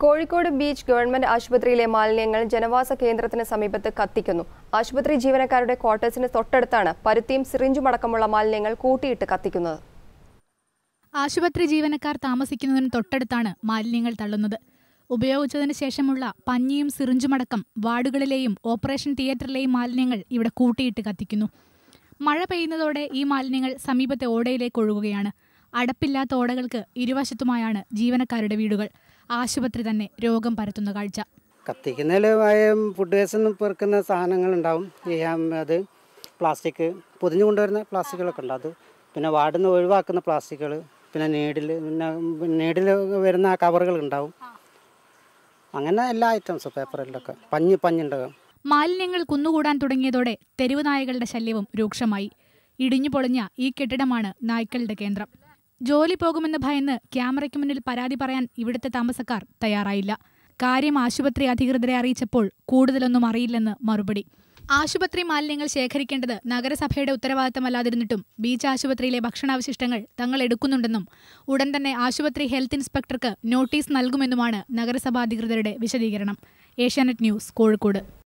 Kozhikode beach government ആശുപത്രിയിലെ മാലിന്യങ്ങൾ ജനവാസ കേന്ദ്രത്തിന് സമീപത്ത് കത്തിക്കുന്നു ആശുപത്രി ജീവനക്കാരുടെ ക്വാർട്ടേഴ്സിന് തൊട്ടടുത്താണ് പരുത്തിയും സിറിഞ്ചും അടക്കമുള്ള മാലിന്യങ്ങൾ കൂട്ടിയിട്ട് കത്തിക്കുന്നത് ആശുപത്രി ജീവനക്കാർ താമസിക്കുന്നതിന് തൊട്ടടുത്താണ് മാലിന്യങ്ങൾ തള്ളുന്നത് ഉപയോഗിച്ചതിന് ശേഷമുള്ള പഞ്ഞിയും സിറിഞ്ചുമടക്കം വാർഡുകളിലെയും ഓപ്പറേഷൻ തിയേറ്ററിലെയും മാലിന്യങ്ങൾ ഇവിടെ കൂട്ടിയിട്ട് കത്തിക്കുന്നു മഴ പെയ്യുന്നതോടെ ഈ മാലിന്യങ്ങൾ സമീപത്തെ ഓടയിലേക്ക് ഒഴുകുകയാണ് അടപ്പില്ലാത്ത ഓടകൾക്ക് ഇരുവശത്തുമായാണ് ജീവനക്കാരുടെ വീടുകൾ ആശുപത്രി തന്നെ രോഗം പരത്തുന്ന കാഴ്ച കത്തിക്കുന്നതിൽ ഫുഡ് വേസ്റ്റ് പെറുക്കുന്ന സാധനങ്ങളുണ്ടാവും ഈ ആം, അത് പ്ലാസ്റ്റിക് പൊതിഞ്ഞു കൊണ്ടുവരുന്ന പ്ലാസ്റ്റിക്കുകളൊക്കെ ഉണ്ട് അത് പിന്നെ വാർഡിൽ നിന്ന് ഒഴിവാക്കുന്ന പ്ലാസ്റ്റിക്കുകൾ പിന്നെ നീഡിൽ പിന്നെ നീഡിൽ വരുന്ന ആ കവറുകൾ ഉണ്ടാവും അങ്ങനെ എല്ലാ ഐറ്റംസും പേപ്പറിലൊക്കെ പഞ്ഞ് പഞ്ഞുണ്ടാകും മാലിന്യങ്ങൾ കുന്നുകൂടാൻ തുടങ്ങിയതോടെ തെരുവ് നായകളുടെ ശല്യവും രൂക്ഷമായി ഇടിഞ്ഞു പൊളിഞ്ഞ ഈ കെട്ടിടമാണ് നായ്ക്കളുടെ കേന്ദ്രം ജോലി പോകുമെന്ന് ഭയന്ന് ക്യാമറയ്ക്ക് മുന്നിൽ പരാതി പറയാൻ ഇവിടുത്തെ താമസക്കാർ തയ്യാറായില്ല കാര്യം ആശുപത്രി അധികൃതരെ അറിയിച്ചപ്പോൾ കൂടുതലൊന്നും അറിയില്ലെന്ന് മറുപടി ആശുപത്രി മാലിന്യങ്ങൾ ശേഖരിക്കേണ്ടത് നഗരസഭയുടെ ഉത്തരവാദിത്തമല്ലാതിരുന്നിട്ടും ബീച്ച് ആശുപത്രിയിലെ ഭക്ഷണാവശിഷ്ടങ്ങൾ തങ്ങൾ എടുക്കുന്നുണ്ടെന്നും ഉടൻ തന്നെ ആശുപത്രി ഹെൽത്ത് ഇൻസ്പെക്ടർക്ക് നോട്ടീസ് നൽകുമെന്നുമാണ് നഗരസഭാ അധികൃതരുടെ വിശദീകരണം ഏഷ്യാനെറ്റ് ന്യൂസ് കോഴിക്കോട്